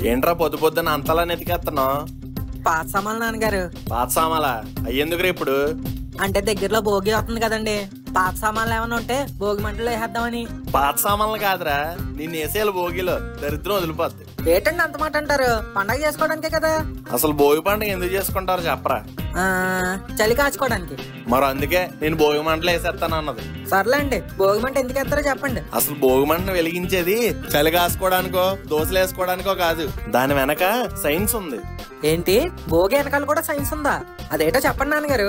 ఏంట్రా పొద్దు పొద్దున అంతలా నెతికేస్తున్నావు పాత సామాన్లు నాన్నగారు పాత సామాలా అయ్యేందుకురా ఇప్పుడు అంటే దగ్గరలో భోగి వస్తుంది కదండి పాత సామాన్లు ఏమైనా ఉంటే భోగి మంటలు వేసేద్దామని పాత సామాన్లు కాదురా నిన్ను వేసేయాలి భోగిలో దరిద్రం వదిలిపోద్ది ఏంటండి అంత మాట అంటారు పండగ చేసుకోవడానికే కదా అసలు భోగి పండుగ ఎందుకు చేసుకుంటారో చెప్పరా ఆ, చలి కాచుకోవడానికి మరి అందుకే నేను భోగి మంటలు వేసేస్తాను అన్నది సర్లేండి భోగి మంట ఎందుకు వేస్తారో చెప్పండి అసలు భోగి మంటను వెలిగించేది చలి కాసుకోవడానికో దోశలు వేసుకోవడానికో కాదు దాని వెనక సైన్స్ ఉంది ఏంటి భోగి వెనకాల కూడా సైన్స్ ఉందా అదేటో చెప్పండి నాన్నగారు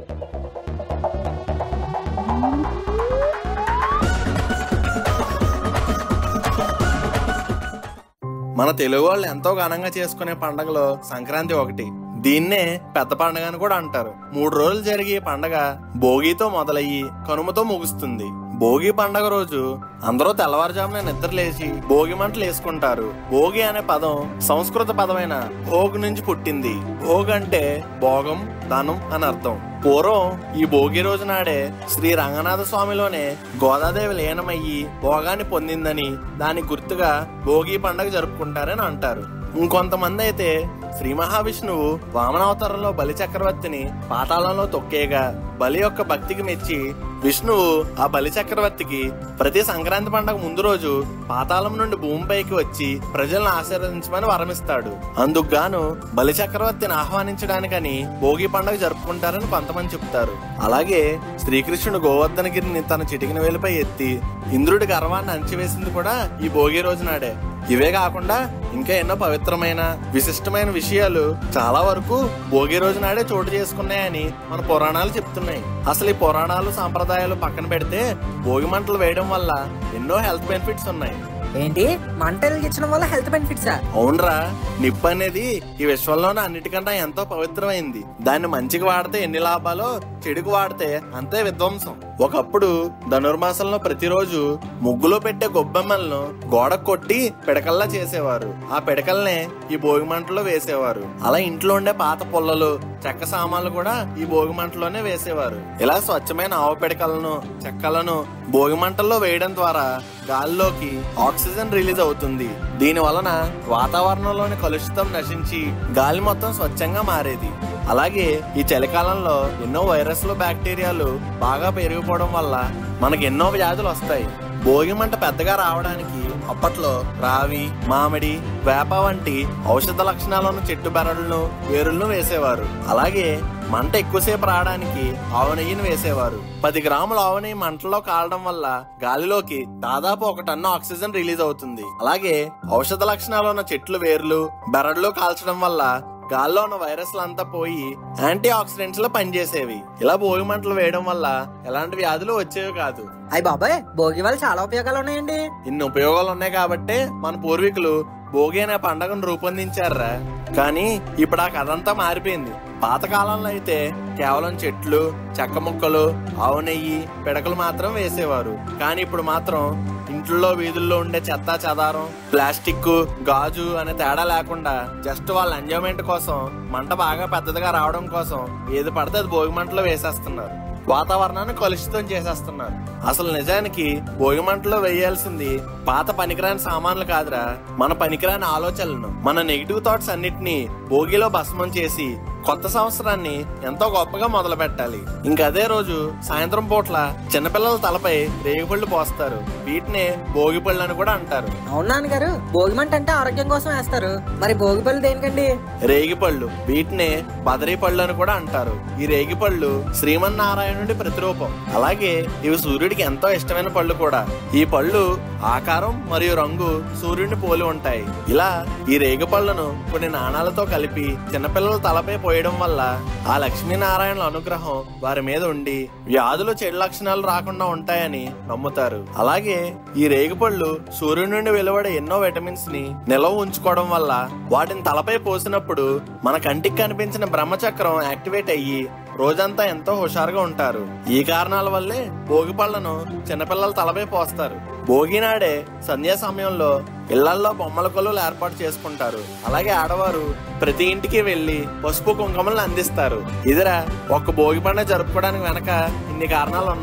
మన తెలుగు వాళ్ళు ఎంతో ఘనంగా చేసుకునే పండగలో సంక్రాంతి ఒకటి దీన్నే పెద్ద పండగ అని కూడా అంటారు మూడు రోజులు జరిగే ఈ పండగ భోగితో మొదలయ్యి కనుమతో ముగుస్తుంది భోగి పండగ రోజు అందరూ తెల్లవారుజామున నిద్రలేసి భోగి మంటలు వేసుకుంటారు భోగి అనే పదం సంస్కృత పదమైన భోగ్ నుంచి పుట్టింది భోగ్ అంటే భోగం ధనం అని అర్థం పూర్వం ఈ భోగి రోజు నాడే శ్రీ రంగనాథ స్వామిలోనే గోదాదేవి లీనమయ్యి భోగాన్ని పొందిందని దాని గుర్తుగా భోగి పండగ జరుపుకుంటారని అంటారు ఇంకొంతమంది అయితే శ్రీ మహావిష్ణువు వామనావతారంలో బలి చక్రవర్తిని పాతాళంలో తొక్కేగా బలి యొక్క భక్తికి మెచ్చి విష్ణువు ఆ బలి చక్రవర్తికి ప్రతి సంక్రాంతి పండగ ముందు రోజు పాతాళం నుండి భూమిపైకి వచ్చి ప్రజలను ఆశీర్వదించమని వరమిస్తాడు అందుకు గాను బలి చక్రవర్తిని ఆహ్వానించడానికని భోగి పండగ జరుపుకుంటారని కొంతమంది చెప్తారు అలాగే శ్రీకృష్ణుడు గోవర్ధనగిరిని తన చిటికిన వేలుపై ఎత్తి ఇంద్రుడి గర్వాన్ని అణచివేసింది కూడా ఈ భోగి రోజు నాడే ఇవే కాకుండా ఇంకా ఎన్నో పవిత్రమైన విశిష్టమైన విషయాలు చాలా వరకు భోగి రోజు నాడే చోటు చేసుకున్నాయని మన పురాణాలు చెప్తున్నాయి అసలు ఈ పురాణాలు సాంప్రదాయాలు పక్కన పెడితే భోగి మంటలు వేయడం వల్ల ఎన్నో హెల్త్ బెనిఫిట్స్ ఉన్నాయి ఏంటి మంట వెలిగించడం వల్ల హెల్త్ బెనిఫిట్సా అవునరా నిప్పు అనేది ఈ విశ్వంలోనే అన్నిటికన్నా ఎంతో పవిత్రమైంది దాన్ని మంచికి వాడితే ఎన్ని లాభాలో చెడుకు వాడితే అంతే విధ్వంసం ఒకప్పుడు ధనుర్మాసంలో ప్రతిరోజు ముగ్గులో పెట్టే గొబ్బెమ్మలను గోడ కొట్టి పిడకల్లా చేసేవారు ఆ పిడకల్నే ఈ భోగి మంటలో వేసేవారు అలా ఇంట్లో ఉండే పాత పుల్లలు చెక్క సామాన్లు కూడా ఈ భోగి మంటలోనే వేసేవారు ఇలా స్వచ్ఛమైన ఆవు పిడకలను చెక్కలను భోగి మంటల్లో వేయడం ద్వారా గాలిలోకి ఆక్సిజన్ రిలీజ్ అవుతుంది దీని వలన వాతావరణంలోని కలుషితం నశించి గాలి మొత్తం స్వచ్ఛంగా మారేది అలాగే ఈ చలికాలంలో ఎన్నో వైరస్లు బ్యాక్టీరియాలు బాగా పెరిగిపోవడం వల్ల మనకి ఎన్నో వ్యాధులు వస్తాయి భోగి మంట పెద్దగా రావడానికి అప్పట్లో రావి మామిడి వేప వంటి ఔషధ లక్షణాలను చెట్టు బెరడులను వేరులను వేసేవారు అలాగే మంట ఎక్కువసేపు రావడానికి ఆవు నెయ్యిని వేసేవారు పది గ్రాముల ఆవు నెయ్యి మంటలో కాలడం వల్ల గాలిలోకి దాదాపు ఒక టన్ను ఆక్సిజన్ రిలీజ్ అవుతుంది అలాగే ఔషధ లక్షణాలు ఉన్న చెట్లు వేర్లు బెరడులు కాల్చడం వల్ల గాల్లో ఉన్న వైరస్లు అంతా పోయి యాంటీ ఆక్సిడెంట్స్ లో పనిచేసేవి ఇలా భోగి మంటలు వేయడం వల్ల ఎలాంటి వ్యాధులు వచ్చేవి కాదు అయ్యి బాబాయ్ భోగి వల్ల చాలా ఉపయోగాలు ఉన్నాయండి ఇన్ని ఉపయోగాలు ఉన్నాయి కాబట్టి మన పూర్వీకులు భోగి అనే పండుగను రూపొందించారా కానీ ఇప్పుడు ఆ కథ అంతా మారిపోయింది పాతకాలంలో అయితే కేవలం చెట్లు చెక్క ముక్కలు ఆవు నెయ్యి పిడకలు మాత్రం వేసేవారు కానీ ఇప్పుడు మాత్రం ఇంట్లో వీధుల్లో ఉండే చెత్త చెదారం ప్లాస్టిక్ గాజు అనే తేడా లేకుండా జస్ట్ వాళ్ళ ఎంజాయ్మెంట్ కోసం మంట బాగా పెద్దదిగా రావడం కోసం ఏది పడితే అది భోగి మంటలో వేసేస్తున్నారు వాతావరణాన్ని కలుషితం చేసేస్తున్నారు అసలు నిజానికి భోగి మంటలో వేయాల్సింది పాత పనికిరాని సామాన్లు కాదురా మన పనికిరాని ఆలోచనలను మన నెగిటివ్ థాట్స్ అన్నిటినీ భోగిలో భస్మం చేసి కొత్త సంవత్సరాన్ని ఎంతో గొప్పగా మొదలు పెట్టాలి ఇంకదే రోజు సాయంత్రం పూట్ల చిన్నపిల్లల తలపై రేగిపళ్ళు పోస్తారు వీటినే భోగి పళ్ళు అని కూడా అంటారు అవును నాన్నగారు భోగి మంట అంటే ఆరోగ్యం కోసం వేస్తారు మరి భోగి పళ్ళు దేనికండి రేగిపళ్ళు వీటినే బదరీ పళ్ళు అని కూడా అంటారు ఈ రేగిపళ్ళు శ్రీమన్నారాయణుడి ప్రతిరూపం అలాగే ఇవి సూర్యుడికి ఎంతో ఇష్టమైన పళ్ళు కూడా ఈ పళ్ళు ఆకారం మరియు రంగు సూర్యుడిని పోలి ఉంటాయి ఇలా ఈ రేగిపళ్ళను కొన్ని నాణాలతో కలిపి చిన్నపిల్లల తలపై పోయడం వల్ల ఆ లక్ష్మీనారాయణుల అనుగ్రహం వారి మీద ఉండి వ్యాధులు చెడు లక్షణాలు రాకుండా ఉంటాయని నమ్ముతారు అలాగే ఈ రేగిపళ్ళు సూర్యుడి నుండి వెలువడే ఎన్నో విటమిన్స్ ని నిల్వ ఉంచుకోవడం వల్ల వాటిని తలపై పోసినప్పుడు మన కంటికి కనిపించిన బ్రహ్మచక్రం యాక్టివేట్ అయ్యి రోజంతా ఎంతో హుషారుగా ఉంటారు ఈ కారణాల వల్లే భోగి పళ్ళను చిన్నపిల్లల తలపై పోస్తారు భోగి నాడే సంధ్యా సమయంలో ఇళ్లల్లో బొమ్మల కొలువులు ఏర్పాటు చేసుకుంటారు అలాగే ఆడవారు ప్రతి ఇంటికి వెళ్లి పసుపు కుంకుమలను అందిస్తారు ఇదిరా ఒక్క భోగి పండుగ జరుపుకోవడానికి వెనక ఇన్ని కారణాలు ఉన్నాయి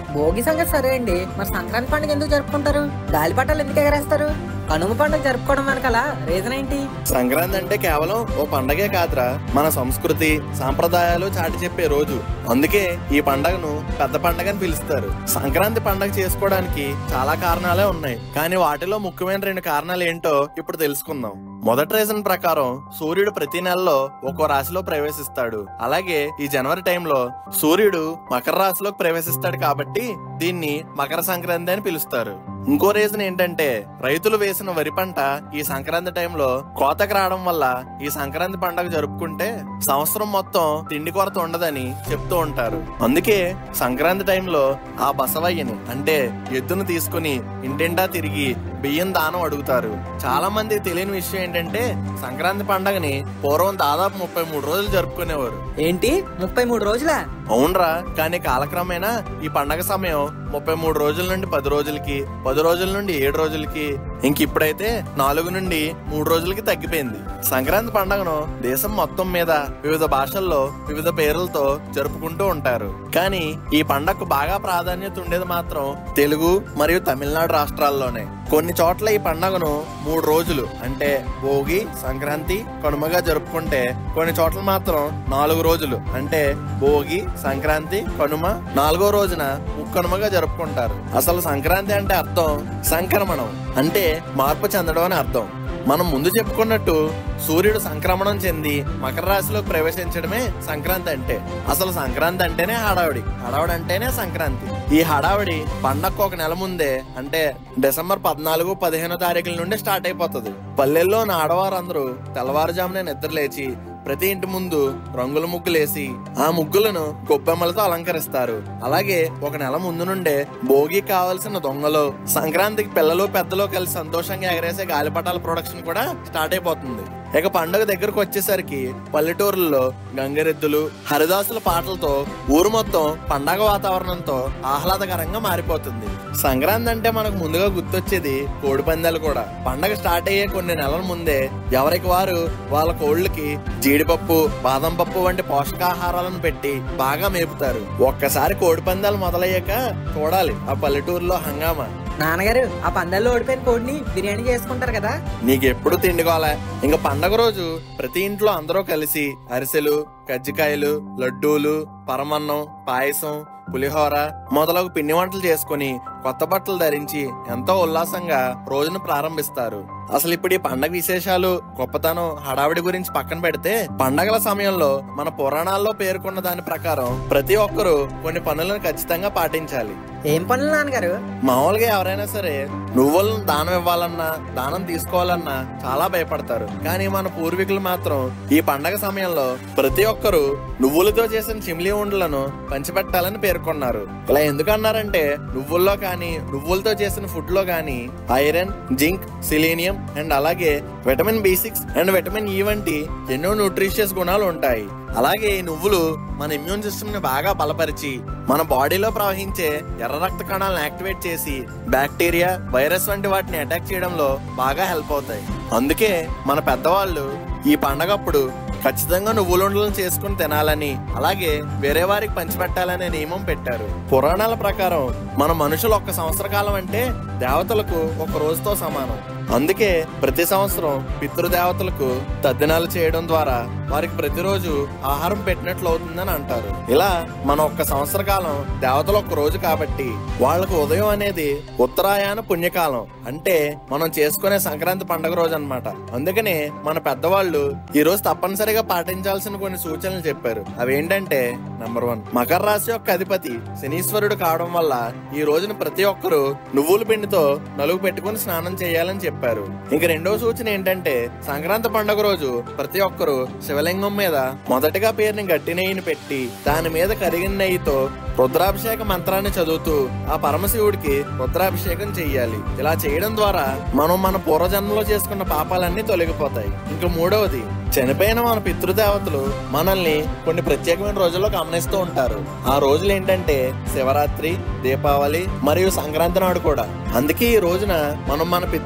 భోగి సంగతి సరే అండి మరి సంక్రాంతి పండుగ ఎందుకు జరుపుకుంటారు గాలిపటాలు ఎందుకు ఎగరేస్తారు కనుమ పండుగ జరుపుకోవడం వెనకాల రీజన్ ఏంటి సంక్రాంతి అంటే కేవలం ఓ పండగే కాదురా మన సంస్కృతి సాంప్రదాయాలు చాటి చెప్పే రోజు అందుకే ఈ పండగను పెద్ద పండగ అని పిలుస్తారు సంక్రాంతి పండగ చేసుకోవడానికి చాలా కారణాలే ఉన్నాయి కానీ వాటిలో ముఖ్యమైన రెండు కారణాలు ఏంటో ఇప్పుడు తెలుసుకుందాం మొదటి రీజన్ ప్రకారం సూర్యుడు ప్రతి నెలలో ఒక్కో రాశిలో ప్రవేశిస్తాడు అలాగే ఈ జనవరి టైంలో సూర్యుడు మకర రాశిలోకి ప్రవేశిస్తాడు కాబట్టి దీన్ని మకర సంక్రాంతి అని పిలుస్తారు ఇంకో రీజన్ ఏంటంటే రైతులు వేసిన వరి పంట ఈ సంక్రాంతి టైంలో కోతకు రావడం వల్ల ఈ సంక్రాంతి పండుగ జరుపుకుంటే సంవత్సరం మొత్తం తిండి కొరత ఉండదని చెప్తూ ఉంటారు అందుకే సంక్రాంతి టైంలో ఆ బసవయ్యని అంటే ఎద్దును తీసుకుని ఇంటింటా తిరిగి బియ్యం దానం అడుగుతారు చాలా మంది తెలియని విషయం ఏంటంటే సంక్రాంతి పండగని పూర్వం దాదాపు ముప్పై మూడు రోజులు జరుపుకునేవారు ఏంటి ముప్పై మూడు రోజులా అవునరా కానీ కాలక్రమేణా ఈ పండగ సమయం ముప్పై మూడు రోజుల నుండి పది రోజులకి పది రోజుల నుండి ఏడు రోజులకి ఇంక ఇప్పుడైతే నాలుగు నుండి మూడు రోజులకి తగ్గిపోయింది సంక్రాంతి పండగను దేశం మొత్తం మీద వివిధ భాషల్లో వివిధ పేర్లతో జరుపుకుంటూ ఉంటారు కానీ ఈ పండగకు బాగా ప్రాధాన్యత ఉండేది మాత్రం తెలుగు మరియు తమిళనాడు రాష్ట్రాల్లోనే కొన్ని చోట్ల ఈ పండగను మూడు రోజులు అంటే భోగి సంక్రాంతి కనుమగా జరుపుకుంటే కొన్ని చోట్ల మాత్రం నాలుగు రోజులు అంటే భోగి సంక్రాంతి కనుమ నాలుగో రోజున ముక్కనుమగా జరుపుకుంటారు అసలు సంక్రాంతి అంటే అర్థం సంక్రమణం అంటే మార్పు చెందడం అని అర్థం మనం ముందు చెప్పుకున్నట్టు సూర్యుడు సంక్రమణం చెంది మకర రాశిలోకి ప్రవేశించడమే సంక్రాంతి అంటే అసలు సంక్రాంతి అంటేనే హడావిడి హడావిడి అంటేనే సంక్రాంతి ఈ హడావిడి పండగకు ఒక నెల ముందే అంటే డిసెంబర్ పద్నాలుగు పదిహేనో తారీఖుల నుండి స్టార్ట్ అయిపోతుంది పల్లెల్లో ఉన్న ఆడవారందరూ తెల్లవారుజామునే నిద్ర లేచి ప్రతి ఇంటి ముందు రంగుల ముగ్గులేసి ఆ ముగ్గులను గొబ్బెమ్మలతో అలంకరిస్తారు అలాగే ఒక నెల ముందు నుండే భోగి కావలసిన దొంగలు సంక్రాంతికి పిల్లలు పెద్దలు కలిసి సంతోషంగా ఎగరేసే గాలిపటాల ప్రొడక్షన్ కూడా స్టార్ట్ అయిపోతుంది ఇక పండుగ దగ్గరకు వచ్చేసరికి పల్లెటూరుల్లో గంగరెద్దులు హరిదాసుల పాటలతో ఊరు మొత్తం పండగ వాతావరణంతో ఆహ్లాదకరంగా మారిపోతుంది సంక్రాంతి అంటే మనకు ముందుగా గుర్తొచ్చేది కోడి పందాలు కూడా పండగ స్టార్ట్ అయ్యే కొన్ని నెలల ముందే ఎవరికి వారు వాళ్ళ కోళ్ళకి జీడిపప్పు బాదం పప్పు వంటి పోషకాహారాలను పెట్టి బాగా మేపుతారు ఒక్కసారి కోడి పందాలు మొదలయ్యాక చూడాలి ఆ పల్లెటూరులో హంగామా నాన్నగారు ఆ పందాల్లో ఓడిపోయిన కోడిని బిర్యానీ చేసుకుంటారు కదా నీకెప్పుడు తిండికోవాలా ఇంకా పండగ రోజు ప్రతి ఇంట్లో అందరూ కలిసి అరిసెలు కజ్జికాయలు లడ్డూలు పరమన్నం పాయసం పులిహోర మొదలగు పిండి వంటలు చేసుకుని కొత్త బట్టలు ధరించి ఎంతో ఉల్లాసంగా రోజును ప్రారంభిస్తారు అసలు ఇప్పుడు ఈ పండగ విశేషాలు గొప్పతనం హడావిడి గురించి పక్కన పెడితే పండగల సమయంలో మన పురాణాల్లో పేర్కొన్న దాని ప్రకారం ప్రతి ఒక్కరూ కొన్ని పనులను ఖచ్చితంగా పాటించాలి ఏం పనులు నాన్నగారు మామూలుగా ఎవరైనా సరే నువ్వులను దానం ఇవ్వాలన్నా దానం తీసుకోవాలన్నా చాలా భయపడతారు కానీ మన పూర్వీకులు మాత్రం ఈ పండగ సమయంలో ప్రతి ఒక్కరూ నువ్వులతో చేసిన చిమ్లీ ఉండలను పంచిపెట్టాలని పేర్కొన్నారు ఇలా ఎందుకు అన్నారంటే నువ్వుల్లో కానీ నువ్వులతో చేసిన ఫుడ్ లో కానీ ఐరన్ జింక్ సిలీనియం అండ్ అలాగే vitamin B six and vitamin E వంటి ఎన్నో న్యూట్రిషియస్ గుణాలు ఉంటాయి అలాగే ఈ నువ్వులు మన ఇమ్యూన్ సిస్టమ్ ని బాగా బలపరిచి మన బాడీలో ప్రవహించే ఎర్ర రక్త కణాలను యాక్టివేట్ చేసి బ్యాక్టీరియా వైరస్ వంటి వాటిని అటాక్ చేయడంలో బాగా హెల్ప్ అవుతాయి అందుకే మన పెద్దవాళ్ళు ఈ పండగప్పుడు ఖచ్చితంగా నువ్వులుండలను చేసుకుని తినాలని అలాగే వేరే వారికి పంచిపెట్టాలనే నియమం పెట్టారు పురాణాల ప్రకారం మన మనుషులు ఒక్క సంవత్సర కాలం అంటే దేవతలకు ఒక రోజుతో సమానం అందుకే ప్రతి సంవత్సరం పితృదేవతలకు తద్దినాలు చేయడం ద్వారా వారికి ప్రతిరోజు ఆహారం పెట్టినట్లు అవుతుందని అంటారు ఇలా మన ఒక్క సంవత్సర కాలం దేవతలు ఒక్క రోజు కాబట్టి వాళ్ళకు ఉదయం అనేది ఉత్తరాయణ పుణ్యకాలం అంటే మనం చేసుకునే సంక్రాంతి పండుగ రోజు అన్నమాట అందుకనే మన పెద్దవాళ్ళు ఈ రోజు తప్పనిసరిగా పాటించాల్సిన కొన్ని సూచనలు చెప్పారు అవి ఏంటంటే నంబర్ వన్ మకర రాశి యొక్క అధిపతి శనీశ్వరుడు కావడం వల్ల ఈ రోజున ప్రతి ఒక్కరూ నువ్వుల పిండితో నలుగు పెట్టుకుని స్నానం చేయాలని చెప్పారు ఇంక రెండో సూచన ఏంటంటే సంక్రాంతి పండుగ రోజు ప్రతి ఒక్కరూ శివలింగం మీద మొదటిగా పేరుని గట్టి నెయ్యిని పెట్టి దాని మీద కరిగిన నెయ్యితో రుద్రాభిషేక మంత్రాన్ని చదువుతూ ఆ పరమశివుడికి రుద్రాభిషేకం చెయ్యాలి ఇలా చేయడం ద్వారా మనం మన పూర్వజన్మలో చేసుకున్న పాపాలన్నీ తొలగిపోతాయి ఇంకా మూడవది చనిపోయిన మన పితృదేవతలు మనల్ని కొన్ని ప్రత్యేకమైన రోజుల్లో గమనిస్తూ ఉంటారు ఆ రోజులు ఏంటంటే శివరాత్రి దీపావళి మరియు సంక్రాంతి నాడు కూడా అందుకే ఈ రోజున మనం మన పితృదేవతల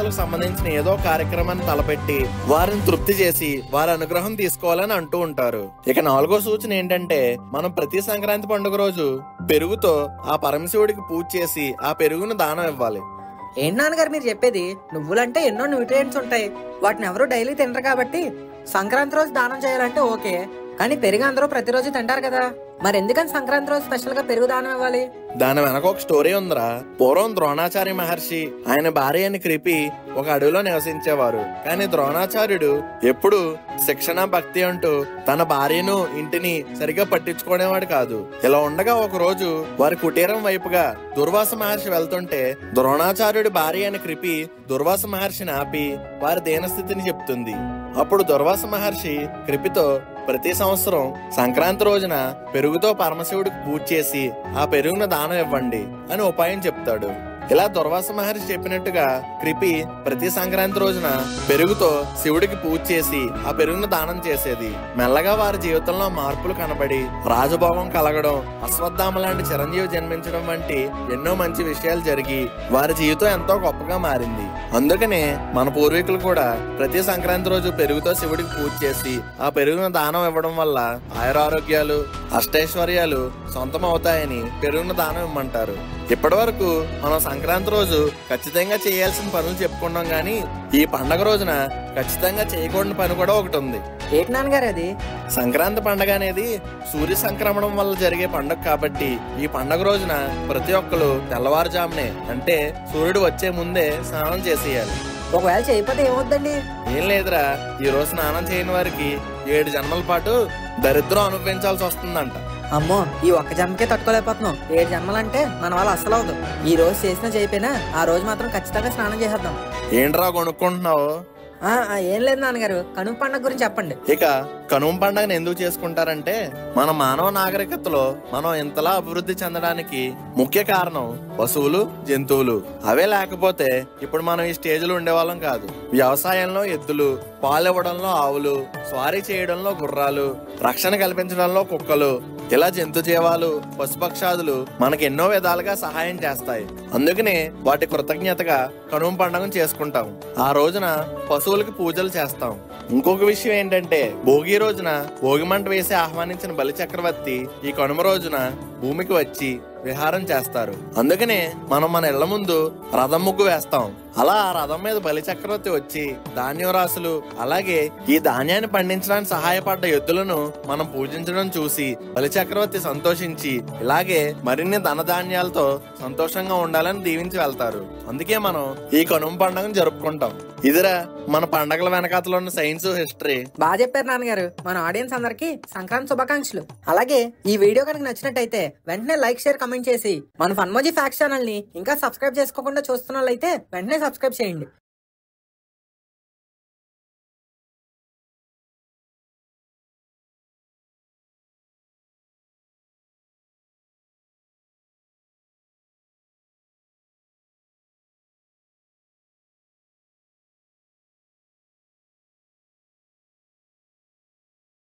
దేవతలకు సంబంధించిన ఏదో కార్యక్రమాన్ని తలపెట్టి వారిని తృప్తి చేసి వారి అనుగ్రహం తీసుకోవాలని అంటూ ఉంటారు ఇక నాలుగో సూచన ఏంటంటే మనం ప్రతి సంక్రాంతి పండుగ రోజు పెరుగుతో ఆ పరమశివుడికి పూజ చేసి ఆ పెరుగును దానం ఇవ్వాలి ఏంటి నాన్నగారు మీరు చెప్పేది నువ్వులంటే ఎన్నో న్యూట్రియంట్స్ ఉంటాయి వాటిని ఎవరు డైలీ తినరు కాబట్టి సంక్రాంతి రోజు దానం చేయాలంటే ఓకే కానీ పెరుగు అందరూ ప్రతిరోజు తింటారు కదా మరి ఎందుకని సంక్రాంతి రోజు స్పెషల్ గా పెరుగు దానం ఇవ్వాలి దాని వెనక ఒక స్టోరీ ఉందిరా పూర్వం ద్రోణాచార్య మహర్షి ఆయన భార్య అని క్రిపి ఒక అడవిలో నివసించేవారు కానీ ద్రోణాచార్యుడు ఎప్పుడు శిక్షణ భక్తి అంటూ తన భార్యను ఇంటిని సరిగా పట్టించుకునేవాడు కాదు ఇలా ఉండగా ఒక రోజు వారి కుటీరం వైపుగా దుర్వాస మహర్షి వెళ్తుంటే ద్రోణాచార్యుడి భార్య అని క్రిపి దుర్వాస మహర్షిని ఆపి వారి దీనస్థితిని చెప్తుంది అప్పుడు దుర్వాస మహర్షి కృపితో ప్రతి సంవత్సరం సంక్రాంతి రోజున పెరుగుతో పరమశివుడికి పూజ చేసి ఆ పెరుగును దానం ఇవ్వండి అని ఉపాయం చెప్తాడు ఇలా దుర్వాస మహర్షి చెప్పినట్టుగా కృపి ప్రతి సంక్రాంతి రోజున పెరుగుతో శివుడికి పూజ చేసి ఆ పెరుగును దానం చేసేది మెల్లగా వారి జీవితంలో మార్పులు కనబడి రాజభోగం కలగడం అశ్వత్థామ లాంటి చిరంజీవి జన్మించడం వంటి ఎన్నో మంచి విషయాలు జరిగి వారి జీవితం ఎంతో గొప్పగా మారింది అందుకనే మన పూర్వీకులు కూడా ప్రతి సంక్రాంతి రోజు పెరుగుతో శివుడికి పూజ చేసి ఆ పెరుగును దానం ఇవ్వడం వల్ల ఆయురారోగ్యాలు అష్టైశ్వర్యాలు సొంతం అవుతాయని పెరుగును దానం ఇమ్మంటారు ఇప్పటి వరకు మనం సంక్రాంతి రోజు ఖచ్చితంగా చేయాల్సిన పనులు చెప్పుకున్నాం గానీ ఈ పండగ రోజున ఖచ్చితంగా చేయకూడని పని కూడా ఒకటి ఉంది ఏంటి నాన్నగారు అది సంక్రాంతి పండగ అనేది సూర్య సంక్రమణం వల్ల జరిగే పండగ కాబట్టి ఈ పండగ రోజున ప్రతి ఒక్కరు తెల్లవారుజామునే అంటే సూర్యుడు వచ్చే ముందే స్నానం చేసేయాలి ఒకవేళ చేయకపోతే ఏమవుద్దండి ఏం లేదురా ఈ రోజు స్నానం చేయని వారికి ఏడు జన్మల పాటు దరిద్రం అనుభవించాల్సి వస్తుందంట అమ్మో ఈ ఒక్క జన్మకే తట్టుకోలేకపోతున్నాం ఏడు జన్మలంటే మన వాళ్ళు అస్సలు అవదు ఈ రోజు చేసినా చేయపోయినా ఆ రోజు మాత్రం ఖచ్చితంగా స్నానం చేసేద్దాం ఏంట్రా కొనుక్కుంటున్నావు ఆ, ఆ, ఏం లేదు నాన్నగారు కనుమ పండుగ గురించి చెప్పండి ఇక కనుమ పండుగను ఎందుకు చేసుకుంటారంటే మన మానవ నాగరికతలో మనం ఇంతలా అభివృద్ధి చెందడానికి ముఖ్య కారణం పశువులు జంతువులు అవే లేకపోతే ఇప్పుడు మనం ఈ స్టేజ్లో ఉండేవాళ్ళం కాదు వ్యవసాయంలో ఎద్దులు పాలివ్వడంలో ఆవులు స్వారీ చేయడంలో గుర్రాలు రక్షణ కల్పించడంలో కుక్కలు ఇలా జంతు జీవాలు పశుపక్షాదులు మనకి ఎన్నో విధాలుగా సహాయం చేస్తాయి అందుకనే వాటి కృతజ్ఞతగా కనుమ పండుగను చేసుకుంటాం ఆ రోజున పశువులకి పూజలు చేస్తాం ఇంకొక విషయం ఏంటంటే భోగి రోజున భోగి మంట వేసి ఆహ్వానించిన బలి చక్రవర్తి ఈ కనుమ రోజున భూమికి వచ్చి విహారం చేస్తారు అందుకనే మనం మన ఇళ్ల ముందు రథం ముగ్గు వేస్తాం అలా ఆ రథం మీద బలి చక్రవర్తి వచ్చి ధాన్యం రాసులు అలాగే ఈ ధాన్యాన్ని పండించడానికి సహాయపడ్డ ఎద్దులను మనం పూజించడం చూసి బలి చక్రవర్తి సంతోషించి ఇలాగే మరిన్ని ధనధాన్యాలతో సంతోషంగా ఉండాలని దీవించి వెళ్తారు అందుకే మనం ఈ కనుమ పండుగను జరుపుకుంటాం ఇదిరా మన పండగల వెనకాతలో ఉన్న సైన్స్ హిస్టరీ బాగా చెప్పారు నాన్నగారు మన ఆడియన్స్ అందరికి సంక్రాంతి శుభాకాంక్షలు అలాగే ఈ వీడియో కనుక నచ్చినట్టయితే వెంటనే లైక్ షేర్ కమెంట్ చేసి మన ఫన్మోజీ ఫ్యాక్స్ ఛానల్ ని ఇంకా సబ్స్క్రైబ్ చేసుకోకుండా చూస్తున్న వాళ్ళైతే వెంటనే సబ్స్క్రైబ్ చేయండి